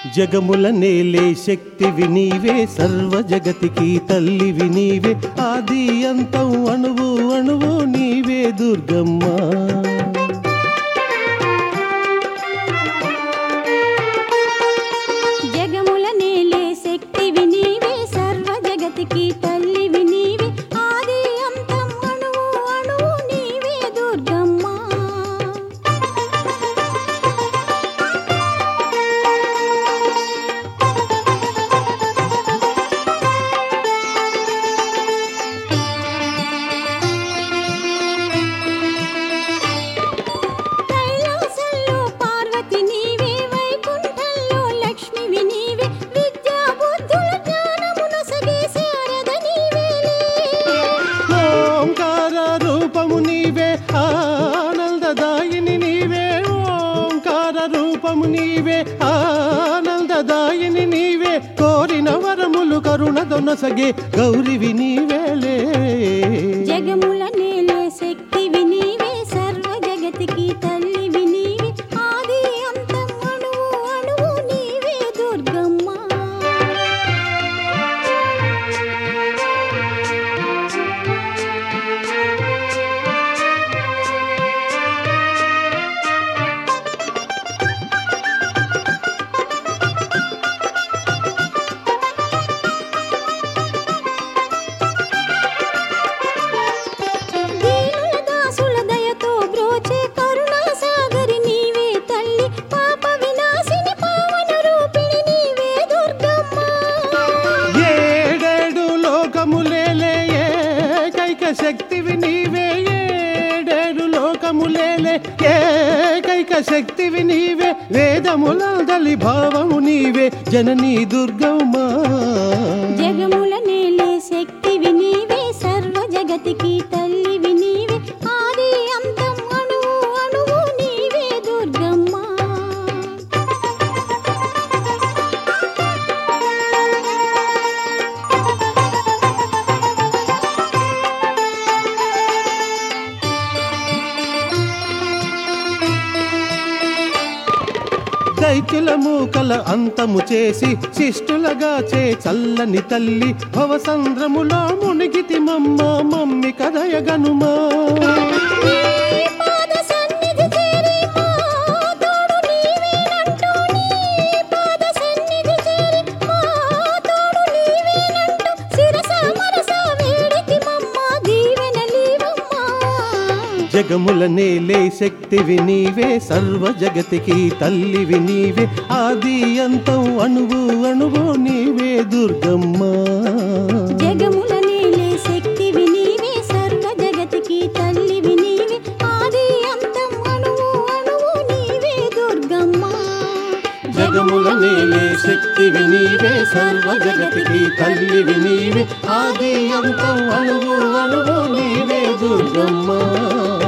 జగముల నేలే శక్తివి నీవే సర్వ జగతికి తల్లివి నీవే ఆది అంతం అణువు అణువు నీవే దుర్గమ్మ జగముల నేలే శక్తివి నీవే సర్వ జగతికి తల్లివి నీవే ఆది అంతం అణువు అణువు నీవే దుర్గమ్మ కైలాసంలో పార్వతి నీవే వైకుంఠంలో లక్ష్మివి నీవే విద్యా బుద్ధుల జ్ఞానమున సగే శారద నీవేలే ఓంకార రూపము నీవే ఆనందదాయిని నీవే ఓంకార రూపము నీవే ఆనందదాయిని నీవే కోరిన వరములు కరుణ దొనసగే గౌరివి నీవేలే జగముల నేలే శక్తివి నీవే సర్వ జగతికి తల్లివి నీవే ఆది అంతం అణువు అణువు నీవే దుర్గమ్మ దీనుల దాసుల దయతో బ్రోచే కరుణా సాగరి నీవే తల్లి పాప వినాశిని పావన రూపిణి నీవే దుర్గమ్మ ఏడేడు లోకములేలే ఏకైక శక్తివి నీవే ఏడేడు లోకములేలే ఏకైక శక్తివి నీవే వేదములందలి భావము నీవే జననీ దుర్గమ్మ జగముల నేలే శక్తివి నీవే సర్వ జగతికి తల్లివి నీవే ఆది అంతం అణువు అణువు నీవే దుర్గమ్మ దైత్యుల మూకల అంతము చేసి శిష్టులగా చే చల్లని తల్లి భవసంద్రములో మునిగితి మమ్మ మమ్మి కదయగనుమా నీ పాద సన్నిధి చేరి మా తోడు నీవేనంటూ నీ పాద సన్నిధి చేరి మా తోడు నీవేనంటూ శిరస మనస వేడితి మమ్మ దీవెనలీవమ్మ జగముల నేలే శక్తివి నీవే సర్వ జగతికి తల్లివి నీవే ఆది అంతం అణువు అణువు నీవే దుర్గమ్మ జగముల నేలే శక్తివి నీవే సర్వ జగతికి తల్లివి నీవే ఆది అంతం అణువు అణువు నీవే దుర్గమ్మ జగముల నేలే శక్తివి నీవే సర్వ జగతికి తల్లివి నీవే ఆది అంతం అణువు అణువు నీవే దుర్గమ్మ